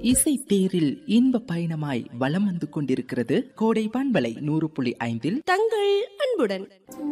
இசை தேரில் இன்ப பயணமாய் வலம் வந்து கொண்டிருக்கிறது கோடை பண்பலை நூறு புள்ளி ஐந்தில் தங்கள் அன்புடன்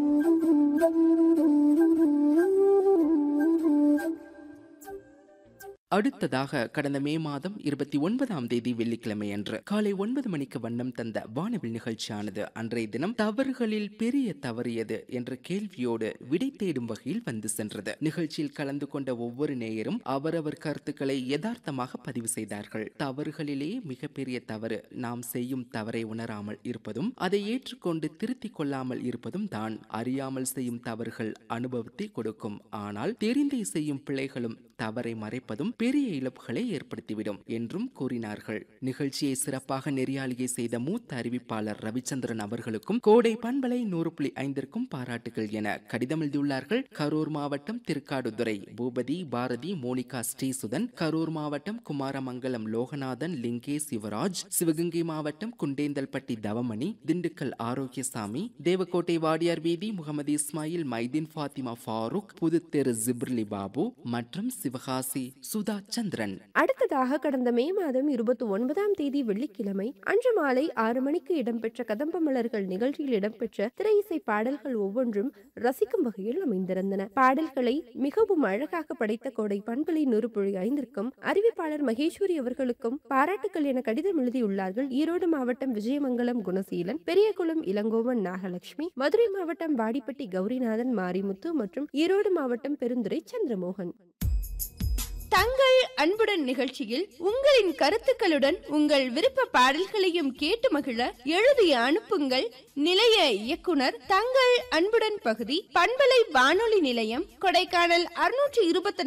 அடுத்ததாக கடந்த மே மாதம் இருபத்தி ஒன்பதாம் தேதி வெள்ளிக்கிழமை அன்று காலை ஒன்பது மணிக்கு வண்ணம் தந்த வானவில் நிகழ்ச்சியானது அன்றைய தினம் தவறுகளில் பெரிய தவறியது என்ற கேள்வியோடு விடை தேடும் வகையில் வந்து சென்றது நிகழ்ச்சியில் கலந்து கொண்ட ஒவ்வொரு நேயரும் அவரவர் கருத்துக்களை யதார்த்தமாக பதிவு செய்தார்கள் தவறுகளிலே மிகப்பெரிய தவறு நாம் செய்யும் தவறை உணராமல் இருப்பதும் அதை ஏற்றுக்கொண்டு திருத்திக் கொள்ளாமல் இருப்பதும் தான் அறியாமல் செய்யும் தவறுகள் அனுபவத்தை கொடுக்கும் ஆனால் தெரிந்தே செய்யும் பிழைகளும் தவறை மறைப்பதும் பெரிய இழப்புகளை ஏற்படுத்திவிடும் என்றும் கூறினார்கள் நிகழ்ச்சியை சிறப்பாக நெறியாளிகை செய்த மூத்த அறிவிப்பாளர் ரவிச்சந்திரன் அவர்களுக்கும் கோடை பண்பலை நூறு புள்ளி ஐந்திற்கும் பாராட்டுகள் என கடிதம் எழுதியுள்ளார்கள் கரூர் மாவட்டம் திருக்காடுதுறை பூபதி பாரதி மோனிகா ஸ்ரீசுதன் கரூர் மாவட்டம் குமாரமங்கலம் லோகநாதன் லிங்கேஷ் சிவராஜ் சிவகங்கை மாவட்டம் குண்டேந்தல்பட்டி தவமணி திண்டுக்கல் ஆரோக்கியசாமி தேவக்கோட்டை வாடியார் வீதி முகமது இஸ்மாயில் மைதீன் ஃபாத்திமா ஃபாரூக் புதுத்தெரு ஜிப்ரிலி பாபு மற்றும் சிவகாசி சுதா சந்திரன் அடுத்ததாக கடந்த மே மாதம் இருபத்தி ஒன்பதாம் தேதி வெள்ளிக்கிழமை அன்று மாலை ஆறு மணிக்கு இடம்பெற்ற கதம்ப மலர்கள் நிகழ்ச்சியில் இடம்பெற்ற திரை இசை பாடல்கள் ஒவ்வொன்றும் ரசிக்கும் வகையில் அமைந்திருந்தன பாடல்களை மிகவும் அழகாக படைத்த கோடை பண்பலை நூறு புள்ளி ஐந்திற்கும் அறிவிப்பாளர் மகேஸ்வரி அவர்களுக்கும் பாராட்டுக்கள் என கடிதம் எழுதியுள்ளார்கள் ஈரோடு மாவட்டம் விஜயமங்கலம் குணசீலன் பெரியகுளம் இளங்கோவன் நாகலட்சுமி மதுரை மாவட்டம் வாடிப்பட்டி கௌரிநாதன் மாரிமுத்து மற்றும் ஈரோடு மாவட்டம் பெருந்துரை சந்திரமோகன் தங்கள் அன்புடன் நிகழ்ச்சியில் உங்களின் கருத்துக்களுடன் உங்கள் விருப்ப பாடல்களையும் கேட்டு மகிழ எழுதி அனுப்புங்கள் நிலைய இயக்குனர் தங்கள் அன்புடன் பகுதி பண்பலை வானொலி நிலையம் கொடைக்கானல் அறுநூற்றி இருபத்தி